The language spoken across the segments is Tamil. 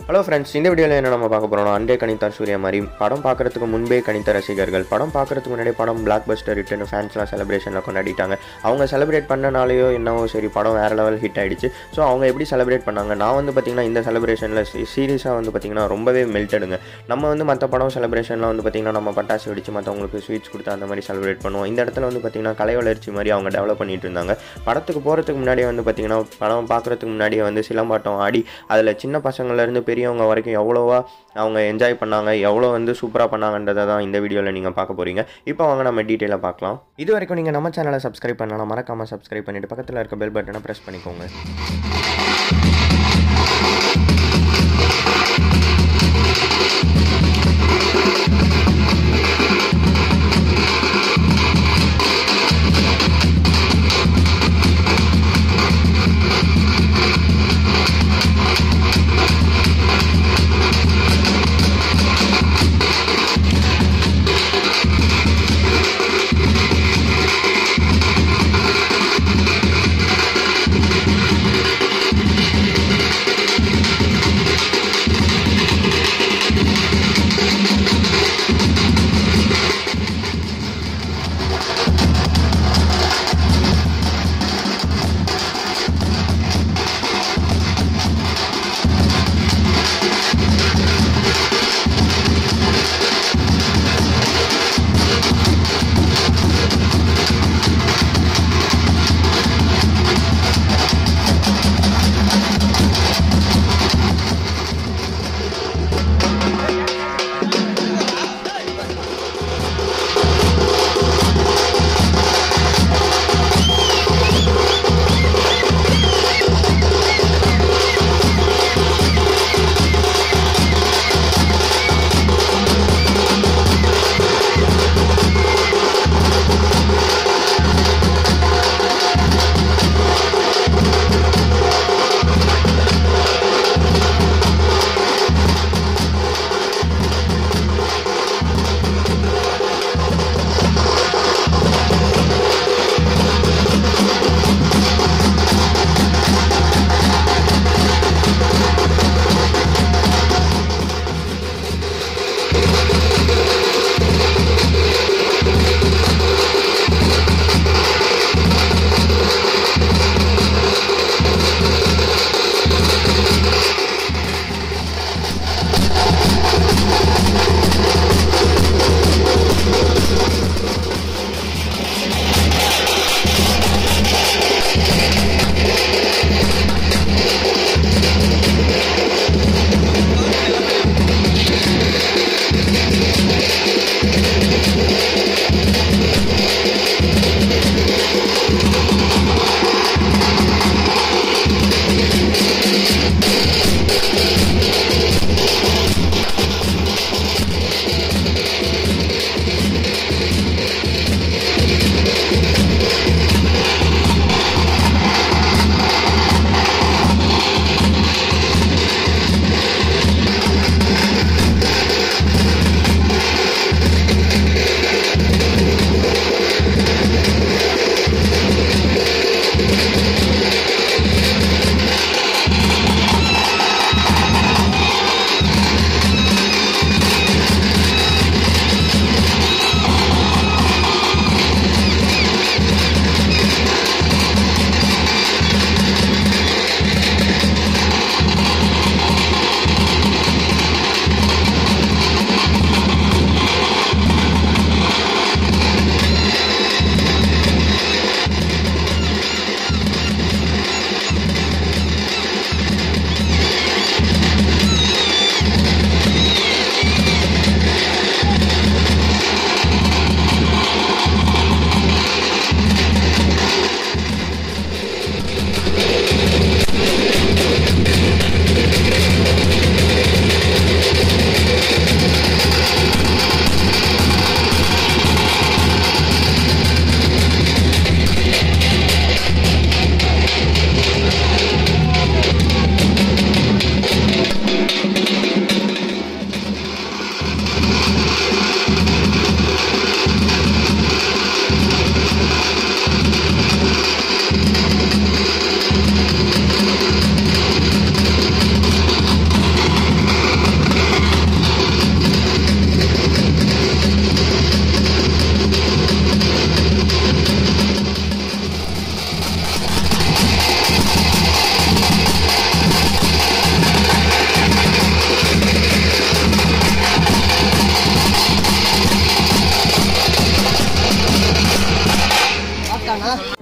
ஹலோ ஃப்ரெண்ட்ஸ் இந்த வீடியோவில் என்ன நம்ம பார்க்க போகிறோம் அண்டே கணித்தார் சூர்யா மாதிரி படம் பார்க்குறதுக்கு முன்பே கணித்த ரசிகர்கள் படம் பார்க்குறதுக்கு முன்னாடி படம் பிளாக் பஸ்டர் ரிட்டன் ஃபேன்ஸ்லாம் செலிப்ரேஷனில் கொண்டாடிட்டாங்க அவங்க செலிப்ரேட் பண்ணனாலேயோ என்னவோ சரி படம் வேறு லெவல் ஹிட் ஆயிடுச்சு ஸோ அவங்க எப்படி செலிப்ரேட் பண்ணாங்க நான் வந்து பார்த்திங்கன்னா இந்த செலிப்ரேஷனில் சீரியஸாக வந்து பார்த்திங்கன்னா ரொம்பவே மெல்ட்டடுங்க நம்ம வந்து மற்ற படம் செலிப்ரேஷனில் வந்து பார்த்திங்கன்னா நம்ம பட்டாசு வெடிச்சு மற்றவங்களுக்கு ஸ்வீட்ஸ் கொடுத்து அந்த மாதிரி செலிப்ரேட் பண்ணுவோம் இந்த இடத்துல வந்து பார்த்திங்கன்னா கலை வளர்ச்சி மாதிரி அவங்க டெவலப் பண்ணிட்டு இருந்தாங்க படத்துக்கு போகிறதுக்கு முன்னாடியே வந்து பார்த்திங்கன்னா படம் பார்க்குறதுக்கு முன்னாடியே வந்து சிலம்பாட்டம் ஆடி அதில் சின்ன பசங்கள்லேருந்து பெரியவங்க வரைக்கும் எவ்வளோவா அவங்க என்ஜாய் பண்ணாங்க எவ்வளோ வந்து சூப்பராக பண்ணாங்கன்றதை தான் இந்த வீடியோவில் நீங்கள் பார்க்க போகிறீங்க இப்போ வாங்க நம்ம டீட்டெயிலாக பார்க்கலாம் இது வரைக்கும் நீங்கள் நம்ம சேனலை சப்ஸ்கிரைப் பண்ணலாம் மறக்காமல் சப்ஸ்கிரைப் பண்ணிவிட்டு பக்கத்தில் இருக்க பெல் பட்டனை ப்ரெஸ் பண்ணிக்கோங்க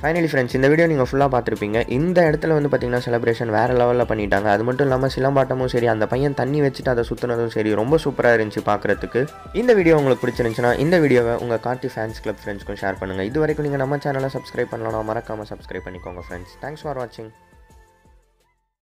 ஃபைனலி ஃப்ரெண்ட்ஸ் இந்த வீடியோ நீங்கள் ஃபுல்லாக பார்த்துருப்பீங்க இந்த இடத்துல வந்து பார்த்தீங்கன்னா செலிப்ரேஷன் வேறு லெவலில் பண்ணிட்டாங்க அது மட்டும் இல்லாமல் சிலம்பாட்டமும் சரி அந்த பையன் தண்ணி வச்சுட்டு அதை சுற்றுனதும் சரி ரொம்ப சூப்பராக இருந்துச்சு பார்க்குறதுக்கு இந்த வீடியோ உங்களுக்கு பிடிச்சிருந்துச்சுன்னா இந்த வீடியோவை உங்கள் கார்த்தி ஃபேன்ஸ் கிளப் ஃப்ரெண்ட்ஸ்க்கும் ஷேர் பண்ணுங்கள் இது வரைக்கும் நீங்கள் நம்ம சேனலை சப்ஸ்கிரைப் பண்ணலாம் மறக்காமல் சப்ஸ்கிரைப் பண்ணிக்கோங்க ஃப்ரெண்ட்ஸ் தேங்க்ஸ் ஃபார் வாட்சிங்